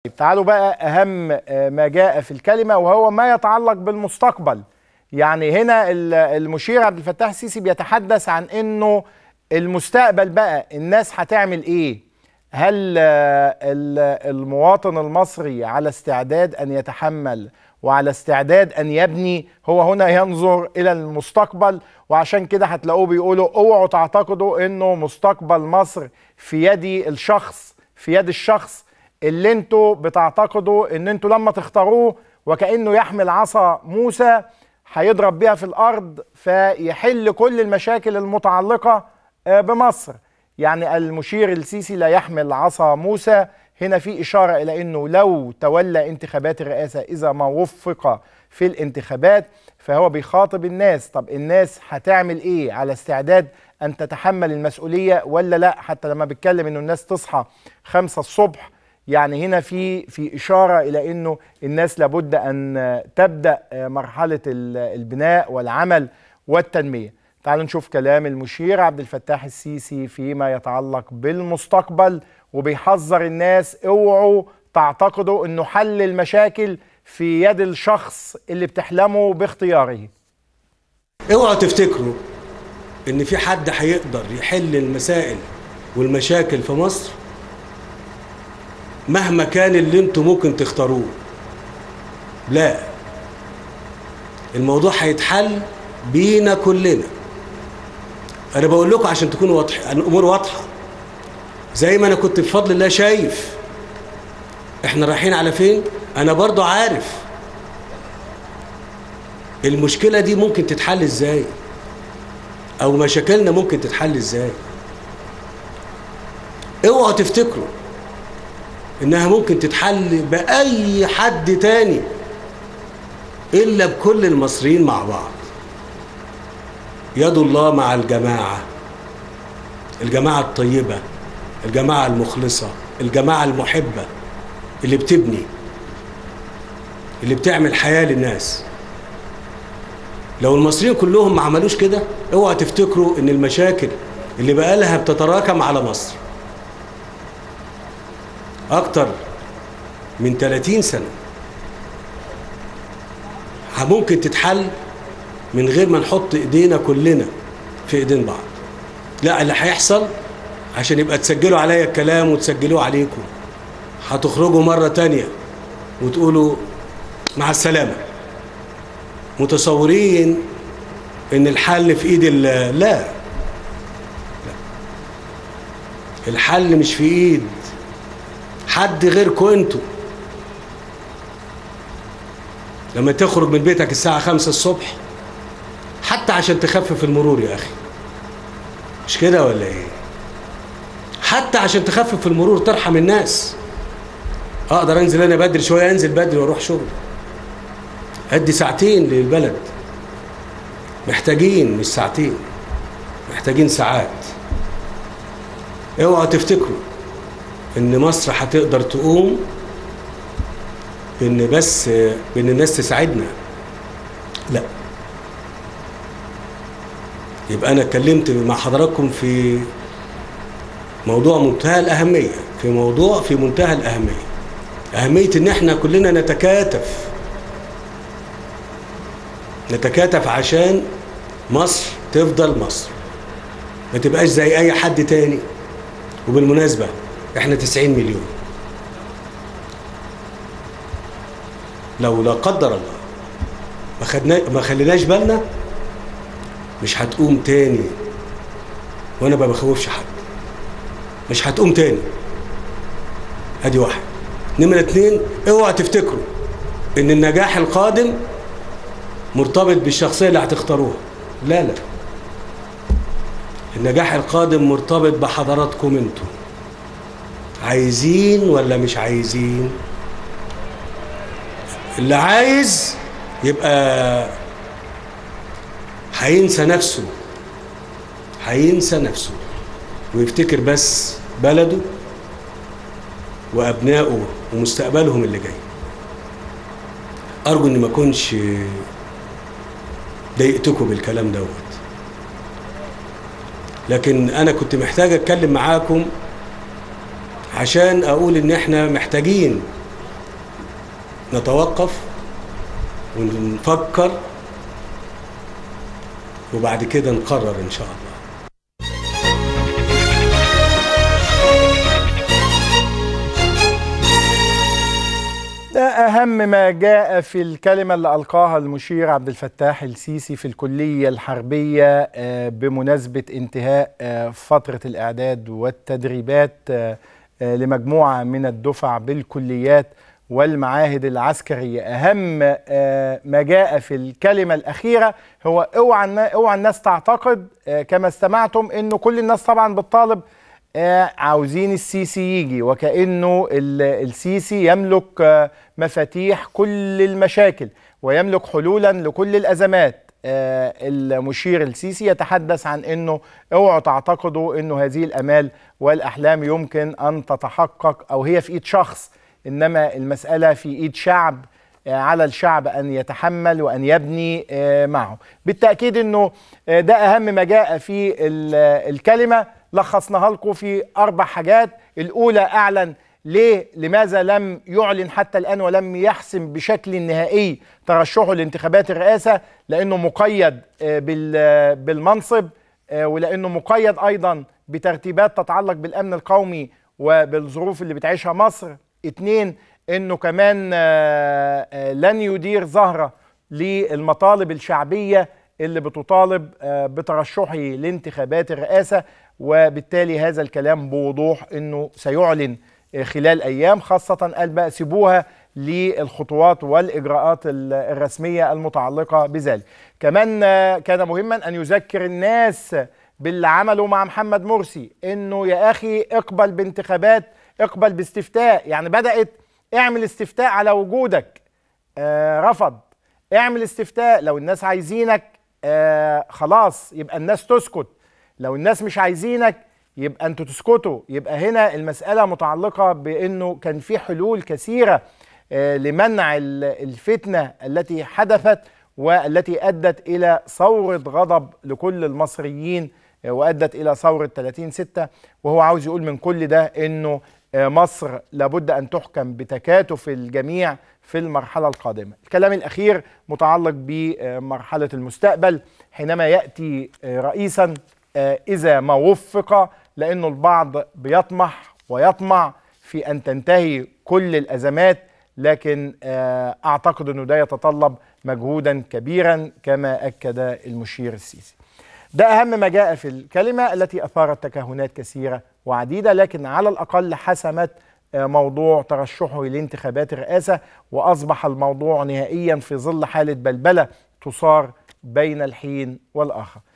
تعالوا بقى أهم ما جاء في الكلمة وهو ما يتعلق بالمستقبل يعني هنا المشير عبد الفتاح السيسي بيتحدث عن أنه المستقبل بقى الناس هتعمل إيه هل المواطن المصري على استعداد أن يتحمل وعلى استعداد أن يبني هو هنا ينظر إلى المستقبل وعشان كده هتلاقوه بيقولوا اوعوا تعتقدوا أنه مستقبل مصر في يد الشخص في يد الشخص اللي انتوا بتعتقدوا ان انتوا لما تختاروه وكانه يحمل عصا موسى هيضرب بيها في الارض فيحل كل المشاكل المتعلقه بمصر يعني المشير السيسي لا يحمل عصا موسى هنا في اشاره الى انه لو تولى انتخابات الرئاسه اذا ما وفق في الانتخابات فهو بيخاطب الناس طب الناس هتعمل ايه على استعداد ان تتحمل المسؤوليه ولا لا حتى لما بيتكلم انه الناس تصحى خمسة الصبح يعني هنا في في اشاره الى انه الناس لابد ان تبدا مرحله البناء والعمل والتنميه. تعالوا نشوف كلام المشير عبد الفتاح السيسي فيما يتعلق بالمستقبل وبيحذر الناس اوعوا تعتقدوا انه حل المشاكل في يد الشخص اللي بتحلموا باختياره. اوعوا تفتكروا ان في حد هيقدر يحل المسائل والمشاكل في مصر مهما كان اللي انتوا ممكن تختاروه لا الموضوع هيتحل بينا كلنا انا بقول لكم عشان تكونوا واضح الامور واضحه زي ما انا كنت بفضل الله شايف احنا رايحين على فين انا برضو عارف المشكله دي ممكن تتحل ازاي او مشاكلنا ممكن تتحل ازاي اوعوا تفتكروا انها ممكن تتحل باي حد تاني الا بكل المصريين مع بعض يد الله مع الجماعه الجماعه الطيبه الجماعه المخلصه الجماعه المحبه اللي بتبني اللي بتعمل حياه للناس لو المصريين كلهم ما عملوش كده اوعوا تفتكروا ان المشاكل اللي بقالها بتتراكم على مصر أكتر من 30 سنة ممكن تتحل من غير ما نحط إيدينا كلنا في إيدين بعض لا اللي هيحصل عشان يبقى تسجلوا عليا الكلام وتسجلوه عليكم هتخرجوا مرة تانية وتقولوا مع السلامة متصورين ان الحل في ايد لا لا الحل مش في ايد حد غيركم انتوا لما تخرج من بيتك الساعة خمسة الصبح حتى عشان تخفف المرور يا أخي مش كده ولا إيه حتى عشان تخفف المرور ترحم الناس أقدر أنزل أنا بدري شوية أنزل بدري وأروح شغل أدي ساعتين للبلد محتاجين مش ساعتين محتاجين ساعات اوعوا تفتكروا ان مصر هتقدر تقوم بان بس بان الناس تساعدنا لا يبقى انا اتكلمت مع حضراتكم في موضوع منتهى الاهميه في موضوع في منتهى الاهميه اهميه ان احنا كلنا نتكاتف نتكاتف عشان مصر تفضل مصر ما تبقاش زي اي حد تاني وبالمناسبه احنا 90 مليون لو لا قدر الله ما خدنا ما خليناش بالنا مش هتقوم تاني وانا ما بخوفش حد مش هتقوم تاني ادي واحد نمرة اتنين اوعوا تفتكروا ان النجاح القادم مرتبط بالشخصية اللي هتختاروها لا لا النجاح القادم مرتبط بحضراتكم انتم عايزين ولا مش عايزين اللي عايز يبقى هينسى نفسه هينسى نفسه ويفتكر بس بلده وابنائه ومستقبلهم اللي جاي ارجو اني ما اكونش ضايقتكم بالكلام دوت لكن انا كنت محتاج اتكلم معاكم عشان اقول ان احنا محتاجين نتوقف ونفكر وبعد كده نقرر ان شاء الله ده أهم ما جاء في الكلمة اللي ألقاها المشير عبد الفتاح السيسي في الكلية الحربية آه، بمناسبة انتهاء آه، فترة الإعداد والتدريبات آه، آه، لمجموعة من الدفع بالكليات والمعاهد العسكرية أهم آه، ما جاء في الكلمة الأخيرة هو اوعى النا- اوعى الناس تعتقد آه، كما استمعتم أنه كل الناس طبعا بتطالب آه، عاوزين السيسي يجي وكأنه ال- السيسي يملك آه، مفاتيح كل المشاكل ويملك حلولا لكل الأزمات آه، المشير السيسي يتحدث عن أنه اوعوا تعتقدوا أنه هذه الأمال والأحلام يمكن أن تتحقق أو هي في إيد شخص إنما المسألة في إيد شعب آه، على الشعب ان يتحمل وان يبني آه، معه بالتاكيد انه آه، ده اهم ما جاء في ال- آه، الكلمه لخصناها لكم في اربع حاجات الاولى اعلن ليه لماذا لم يعلن حتى الان ولم يحسم بشكل نهائي ترشحه لانتخابات الرئاسه لانه مقيد آه، بال- آه، بالمنصب آه، ولانه مقيد ايضا بترتيبات تتعلق بالامن القومي وبالظروف اللي بتعيشها مصر اتنين انه كمان آه، آه، لن يدير ظهره للمطالب الشعبيه اللي بتطالب آه، بترشحه لانتخابات الرئاسه وبالتالي هذا الكلام بوضوح انه سيعلن آه، خلال ايام خاصه قال بقى سيبوها للخطوات والاجراءات ال- الرسميه المتعلقه بذلك. كمان آه، كان مهما ان يذكر الناس باللي عمله مع محمد مرسي انه يا اخي اقبل بانتخابات اقبل باستفتاء يعني بدات اعمل استفتاء على وجودك آه رفض اعمل استفتاء لو الناس عايزينك آه خلاص يبقى الناس تسكت لو الناس مش عايزينك يبقى انتوا تسكتوا يبقى هنا المسألة متعلقة بانه كان في حلول كثيرة آه لمنع ال- الفتنة التي حدثت والتي ادت الى ثورة غضب لكل المصريين آه، وادت الى ثورة 30 6 وهو عاوز يقول من كل ده انه آه، مصر لابد ان تحكم بتكاتف الجميع في المرحله القادمه. الكلام الاخير متعلق بمرحله المستقبل حينما ياتي آه، رئيسا آه، اذا ما وفق لانه البعض بيطمح ويطمع في ان تنتهي كل الازمات لكن آه، اعتقد انه ده يتطلب مجهودا كبيرا كما اكد المشير السيسي. ده أهم ما جاء في الكلمة التي أثارت تكهنات كثيرة وعديدة لكن على الأقل حسمت آه، موضوع ترشحه لانتخابات الرئاسة وأصبح الموضوع نهائيا في ظل حالة بلبلة تصار بين الحين والآخر